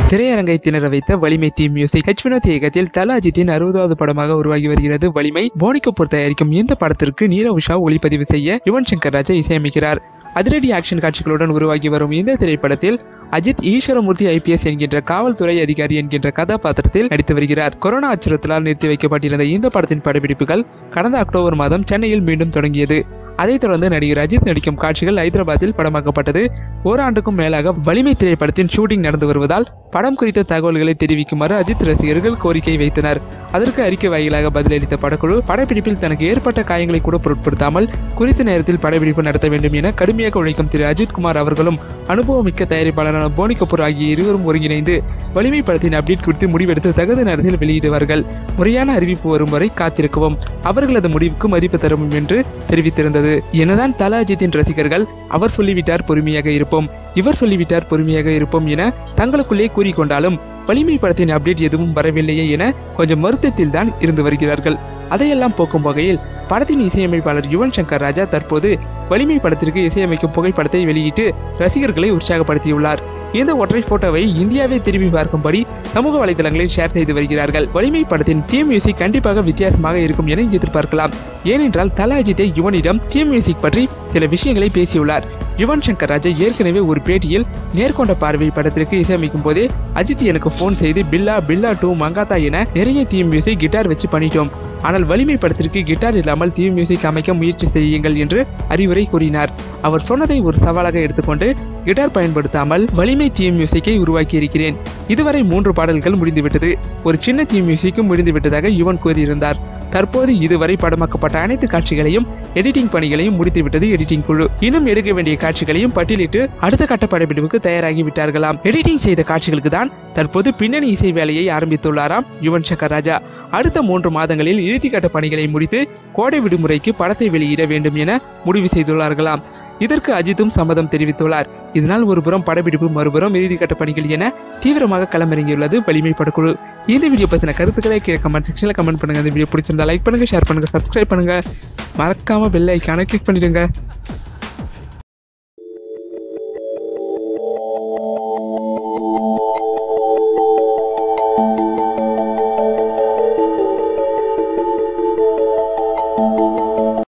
திரையரங்கை திணற வைத்த வலிமை தீம் மியூசிக் ஹெச் வினோத் இயக்கத்தில் தல அஜித்தின் அறுபதாவது படமாக உருவாகி வருகிறது வலிமை போனி கபூர் தயாரிக்கும் இந்த படத்திற்கு நீரவ் உஷா ஒளிப்பதிவு செய்ய யுவன் சங்கர் ராஜா இசையமைக்கிறார் அதிரடி ஆக்ஷன் காட்சிகளுடன் உருவாகி வரும் இந்த திரைப்படத்தில் அஜித் ஈஸ்வரமூர்த்தி ஐபிஎஸ் என்கின்ற காவல்துறை அதிகாரி என்கின்ற கதாபாத்திரத்தில் நடித்து வருகிறார் கொரோனா அச்சுறுத்தலால் நிறுத்தி வைக்கப்பட்டிருந்த இந்த படத்தின் படப்பிடிப்புகள் கடந்த அக்டோபர் மாதம் சென்னையில் மீண்டும் தொடங்கியது அதைத் தொடர்ந்து நடிகர் அஜித் நடிக்கும் காட்சிகள் ஹைதராபாத்தில் படமாக்கப்பட்டது ஓராண்டுக்கும் மேலாக வலிமை திரைப்படத்தின் ஷூட்டிங் நடந்து வருவதால் படம் குறித்த தகவல்களை தெரிவிக்குமாறு அஜித் ரசிகர்கள் கோரிக்கை வைத்தனர் அதற்கு அறிக்கை வாயிலாக பதிலளித்த படக்குழு படப்பிடிப்பில் தனக்கு ஏற்பட்ட காயங்களை கூட பொருட்படுத்தாமல் குறித்த நேரத்தில் படப்பிடிப்பு நடத்த வேண்டும் என கடுமையாக உழைக்கும் திரு அஜித் குமார் அவர்களும் அனுபவமிக்க தயாரிப்பாளரான போனி கபூர் ஆகிய இருவரும் ஒருங்கிணைந்து வலிமை படத்தின் அப்டேட் குறித்து முடிவெடுத்து தகுந்த நேரத்தில் வெளியிடுவார்கள் முறையான அறிவிப்பு வரும் வரை காத்திருக்கவும் அவர்களது முடிவுக்கு மதிப்பு தரும் என்று தெரிவித்திருந்தது என்னதான் தல அஜித்தின் ரசிகர்கள் அவர் சொல்லிவிட்டார் பொறுமையாக இருப்போம் இவர் சொல்லிவிட்டார் பொறுமையாக இருப்போம் என தங்களுக்குள்ளே கூறிக்கொண்டாலும் வலிமை படத்தின் அப்டேட் எதுவும் வரவில்லையே என கொஞ்சம் வருத்தத்தில் தான் இருந்து வருகிறார்கள் அதையெல்லாம் போக்கும் வகையில் படத்தின் இசையமைப்பாளர் யுவன் சங்கர் ராஜா தற்போது வலிமை படத்திற்கு இசையமைக்கும் புகைப்படத்தை வெளியிட்டு ரசிகர்களை உற்சாகப்படுத்தியுள்ளார் இந்த ஒற்றை போட்டோவை இந்தியாவை திரும்பி பார்க்கும்படி சமூக வலைதளங்களில் ஷேர் செய்து வருகிறார்கள் வலிமை படத்தின் தீம் மியூசிக் கண்டிப்பாக வித்தியாசமாக இருக்கும் என எதிர்பார்க்கலாம் ஏனென்றால் தல அஜித்தை யுவனிடம் தீம் மியூசிக் பற்றி சில விஷயங்களை பேசியுள்ளார் யுவன் சங்கர் ராஜா ஏற்கனவே ஒரு பேட்டியில் நேர்கொண்ட பார்வை படத்திற்கு இசையமைக்கும் போதே அஜித் எனக்கு ஃபோன் செய்து பில்லா பில்லா டூ மங்காத்தா என நிறைய தீம் மியூசிக் கிட்டார் வச்சு பண்ணிட்டோம் ஆனால் வலிமை படத்திற்கு கிட்டார் இல்லாமல் தீம் மியூசிக் அமைக்க முயற்சி செய்யுங்கள் என்று அறிவுரை கூறினார் அவர் சொன்னதை ஒரு சவாலாக எடுத்துக்கொண்டு கிட்டார் பயன்படுத்தாமல் வலிமை தீம் மியூசிக்கை உருவாக்கி இருக்கிறேன் இதுவரை மூன்று பாடல்கள் முடிந்துவிட்டது ஒரு சின்ன தீம் மியூசிக்கும் முடிந்துவிட்டதாக யுவன் கூறியிருந்தார் தற்போது இதுவரை படமாக்கப்பட்ட அனைத்து காட்சிகளையும் எடிட்டிங் பணிகளையும் முடித்துவிட்டது எடிட்டிங் குழு இன்னும் எடுக்க வேண்டிய காட்சிகளையும் பட்டியலிட்டு அடுத்த கட்ட படப்பிடிப்புக்கு தயாராகி விட்டார்களாம் எடிட்டிங் செய்த காட்சிகளுக்கு தான் தற்போது பின்னணி இசை வேலையை ஆரம்பித்துள்ளாராம் யுவன் சங்கர் ராஜா அடுத்த மூன்று மாதங்களில் இறுதிக்கட்ட பணிகளை முடித்து கோடை விடுமுறைக்கு படத்தை வெளியிட வேண்டும் என முடிவு செய்துள்ளார்களாம் இதற்கு அஜித்தும் சம்மதம் தெரிவித்துள்ளார் இதனால் ஒருபுறம் படப்பிடிப்பு மறுபுறம் இறுதிக்கட்ட பணிகள் என தீவிரமாக களமிறங்கியுள்ளது வலிமை படக்குழு இந்த வீடியோ பற்றின கருத்துக்களை கீழே கமெண்ட் செக்ஷனில் கமெண்ட் பண்ணுங்க இந்த வீடியோ பிடிச்சிருந்தா லைக் பண்ணுங்க ஷேர் பண்ணுங்க சப்ஸ்கிரைப் பண்ணுங்க மறக்காம பெல் ஐக்கானை கிளிக் பண்ணிடுங்க